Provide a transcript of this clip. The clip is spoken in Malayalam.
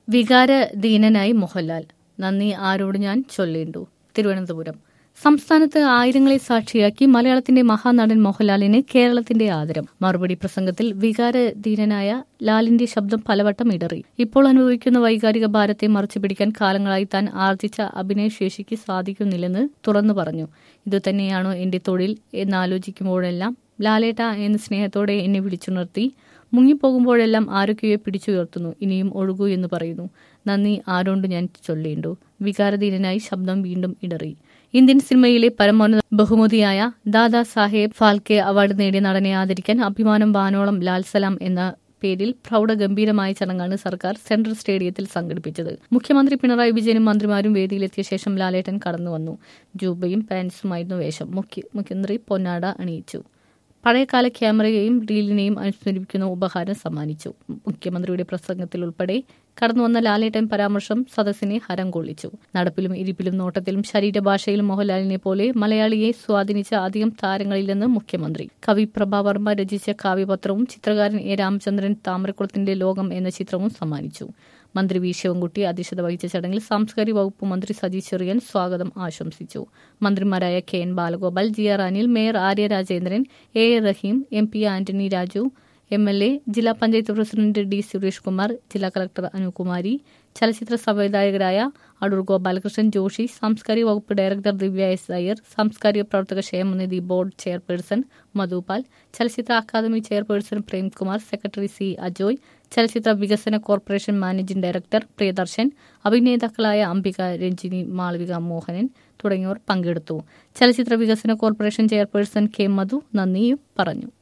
വികാരദീനനായി മോഹൻലാൽ നന്ദി ആരോട് ഞാൻ ചൊല്ലേണ്ടു തിരുവനന്തപുരം സംസ്ഥാനത്ത് ആയിരങ്ങളെ സാക്ഷിയാക്കി മലയാളത്തിന്റെ മഹാനടൻ മോഹൻലാലിന് കേരളത്തിന്റെ ആദരം മറുപടി പ്രസംഗത്തിൽ വികാരധീനനായ ലാലിന്റെ ശബ്ദം പലവട്ടം ഇടറി ഇപ്പോൾ അനുഭവിക്കുന്ന വൈകാരിക ഭാരത്തെ മറച്ചുപിടിക്കാൻ കാലങ്ങളായി താൻ ആർജിച്ച അഭിനയശേഷിക്ക് സാധിക്കുന്നില്ലെന്ന് തുറന്നു പറഞ്ഞു ഇതുതന്നെയാണോ എന്റെ തൊഴിൽ എന്നാലോചിക്കുമ്പോഴെല്ലാം ലാലേട്ട എന്ന് സ്നേഹത്തോടെ എന്നെ വിളിച്ചുണർത്തി മുങ്ങിപ്പോകുമ്പോഴെല്ലാം ആരൊക്കെയോ പിടിച്ചുയർത്തുന്നു ഇനിയും ഒഴുകൂ എന്ന് പറയുന്നു നന്ദി ആരോണ്ട് ഞാൻ ചൊല്ലേണ്ടു വികാരധീനനായി ശബ്ദം വീണ്ടും ഇടറി ഇന്ത്യൻ സിനിമയിലെ പരമോന്നത ബഹുമതിയായ ദാദാ സാഹേബ് ഫാൽക്കെ അവാർഡ് നേടിയ നടനെ ആദരിക്കാൻ അഭിമാനം വാനോളം ലാൽ സലാം എന്ന പേരിൽ പ്രൗഢഗംഭീരമായ ചടങ്ങാണ് സർക്കാർ സെൻട്രൽ സ്റ്റേഡിയത്തിൽ സംഘടിപ്പിച്ചത് മുഖ്യമന്ത്രി പിണറായി വിജയനും മന്ത്രിമാരും വേദിയിലെത്തിയ ശേഷം ലാലേട്ടൻ കടന്നു വന്നു ജൂബയും പാൻസുമായിരുന്നു വേഷം മുഖ്യ മുഖ്യമന്ത്രി പൊന്നാട അണിയിച്ചു പഴയകാല ക്യാമറയെയും റീലിനെയും അനുസ്മരിപ്പിക്കുന്ന ഉപഹാരം സമ്മാനിച്ചു മുഖ്യമന്ത്രിയുടെ പ്രസംഗത്തിൽ ഉൾപ്പെടെ കടന്നുവന്ന ലാലേട്ടൻ പരാമർശം സദസ്സിനെ ഹരം കൊള്ളിച്ചു നടപ്പിലും ഇരിപ്പിലും നോട്ടത്തിലും ശരീരഭാഷയിലും മോഹൻലാലിനെ പോലെ മലയാളിയെ സ്വാധീനിച്ച അധികം താരങ്ങളില്ലെന്ന് മുഖ്യമന്ത്രി കവി പ്രഭാവർമ്മ രചിച്ച കാവ്യപത്രവും ചിത്രകാരൻ എ രാമചന്ദ്രൻ താമരക്കുളത്തിന്റെ ലോകം എന്ന ചിത്രവും സമ്മാനിച്ചു മന്ത്രി വി ശിവൻകുട്ടി അധ്യക്ഷത വഹിച്ച ചടങ്ങിൽ സാംസ്കാരിക വകുപ്പ് മന്ത്രി സജി ചെറിയൻ സ്വാഗതം ആശംസിച്ചു മന്ത്രിമാരായ K N Balagopal G R Anil mayor Arya Rajendran A A Rahim M P Antony Raju M L A ജില്ലാ പഞ്ചായത്ത് പ്രസിഡന്റ് ഡി സുരേഷ് കുമാർ ജില്ലാ കളക്ടർ അനുകുമാരി ചലച്ചിത്ര സംവിധായകരായ അടൂർ ഗോപാലകൃഷ്ണൻ ജോഷി സാംസ്കാരിക വകുപ്പ് ഡയറക്ടർ ദിവ്യ എസ് അയ്യർ സാംസ്കാരിക പ്രവർത്തക ക്ഷേമനിധി ബോർഡ് ചെയർപേഴ്സൺ മധുപാൽ ചലച്ചിത്ര academy chairperson Premkumar secretary C Ajoy ചലച്ചിത്ര വികസന കോർപ്പറേഷൻ മാനേജിംഗ് ഡയറക്ടർ പ്രിയദർശൻ അഭിനേതാക്കളായ അംബിക രഞ്ജിനി മാളവിക മോഹനൻ തുടങ്ങിയവർ പങ്കെടുത്തു ചലച്ചിത്ര വികസന കോർപ്പറേഷൻ ചെയർപേഴ്സൺ കെ മധു നന്ദിയും പറഞ്ഞു